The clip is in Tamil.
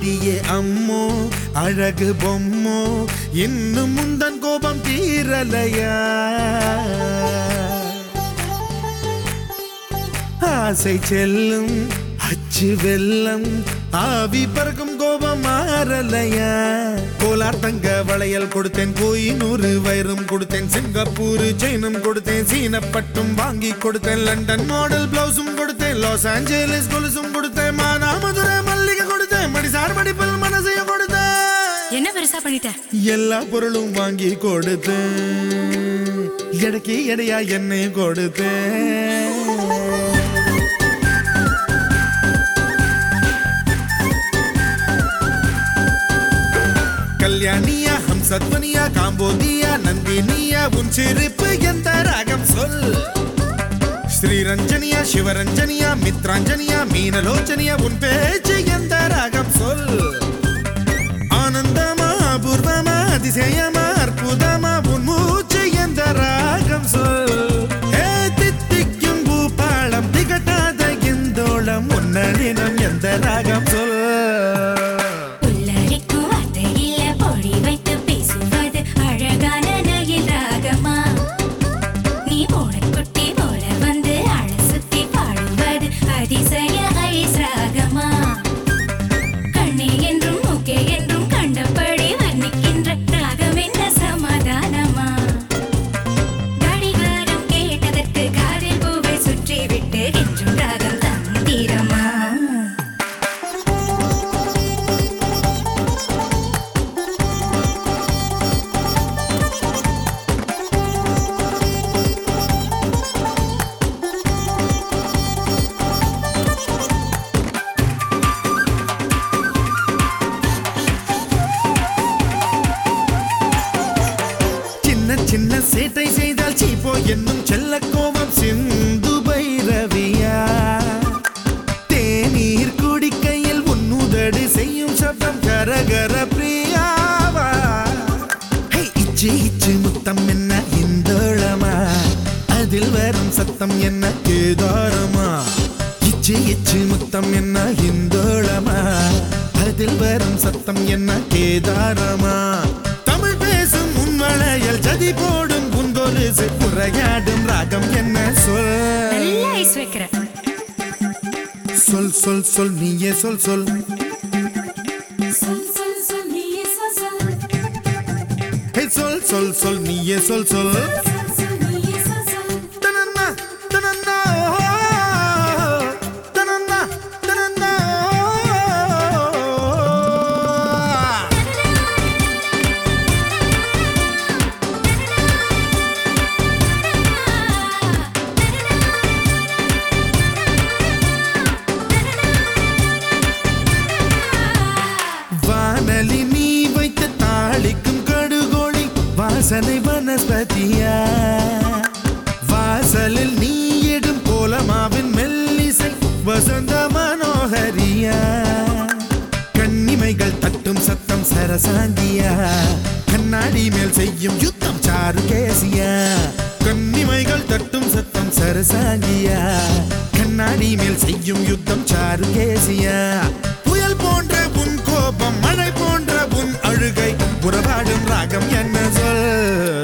அடியே அம்மோ அழகு பொம்மோ இன்னும் முந்தன் கோபம் தீரலையா ஆசை செல்லும் அச்சு வெல்லம் ஆவி பறக்கும் கோபம் மாறலையா கோலார் தங்க வளையல் கொடுத்தேன் கோயினூறு வைரம் கொடுத்தேன் சிங்கப்பூர் செயினும் கொடுத்தேன் சீனப்பட்டும் வாங்கி கொடுத்தேன் லண்டன் மாடல் பிளவுஸும் கொடுத்தேன் லாஸ் ஏஞ்சலிஸ் கொலுசும் கொடுத்தேன் மானாமதுரை மல்லிகை கொடுத்தேன் மடிசார் மடிப்பில் மனசையும் கொடுத்தேன் என்ன பெருசா பண்ணிட்ட எல்லா பொருளும் வாங்கி கொடுத்தேன் எடைக்கு எடையா என்னை கொடுத்தேன் கல்யாணியா ஹம்சத்வனியா காம்போதியா நந்தினியா உன் சிரிப்பு எந்த ராகம் சொல் ஸ்ரீரஞ்சனியா சிவரஞ்சனியா மித்ராஞ்சனியா மீனலோச்சனியா உன் பேச்சு எந்த ராகம் சொல் ஆனந்தமா அபூர்வமா அதிசயமா அற்புதமா உன் மூச்சு எந்த ராகம் சொல் ஏ தித்திக்கும் பூபாளம் திகட்டாத இந்தோளம் உன்னடினம் எந்த ராகம் சொல் புல்லரிக்கும் வார்த்தையில பொழி வைத்து பேசுவது அழகான நயில் ராகமா நீ மோனக்குட்டி போல வந்து அழ சுத்தி பாடுவது அதிசய ஐஸ் ராகமா கண்ணே என்றும் மூக்கே என்றும் கண்டபடி வர்ணிக்கின்ற ராகம் என்ன சமாதானமா கடிகாரம் கேட்டதற்கு காதில் பூவை சுற்றி விட்டு என்றும் ராகம் தந்திரமா சின்ன சின்ன சேட்டை செய்தால் சீப்போ என்னும் செல்ல கோபம் சிந்து பைரவியா தேநீர் குடிக்கையில் உன்னுதடு செய்யும் சப்தம் கரகர பிரியாவா ஹே, இச்சு இச்சு முத்தம் என்ன இந்தோளமா அதில் வரும் சத்தம் என்ன கேதாரமா இச்சு இச்சு முத்தம் என்ன இந்தோளமா அதில் வரும் சத்தம் என்ன கேதாரமா தமிழ் பேசும் உன் வளையல் ஜதி போடும் புந்தொலிசு உரையாடும் ராகம் என்ன சொல் நல்ல ஐஸ் வைக்கிற சொல் சொல் சொல் நீயே சொல் சொல் சொல் சொல் சொல் நீயே சொல் சொல் ஹே, சொல் சொல் சொல் நீயே சொல் சொல் சொல் சொல் நீயே சொல் சொல் தனன்னா, தனன்னா, ஓ, தனன்னா, தனன்னா, ஓ. வானலி நீ வைத்த தாளிக்கும் கடுகோழி வாசனை வனஸ்பதியா வாசலில் நீ இடும் கோலமாவின் மெல்லிசை வசந்த மனோகரியா கண்ணிமைகள் தட்டும் சத்தம் சரசாந்தியா கண்ணாடி மேல் செய்யும் யுத்தம் சாரு கேசியா கண்ணிமைகள் தட்டும் சத்தம் சரசாங்கியா கண்ணாடி மேல் செய்யும் யுத்தம் சாரு கேசியா புயல் போன்ற உன் கோபம் மழை போன்ற உன் அழுகை உறவாடும் ராகம் என்ன சொல்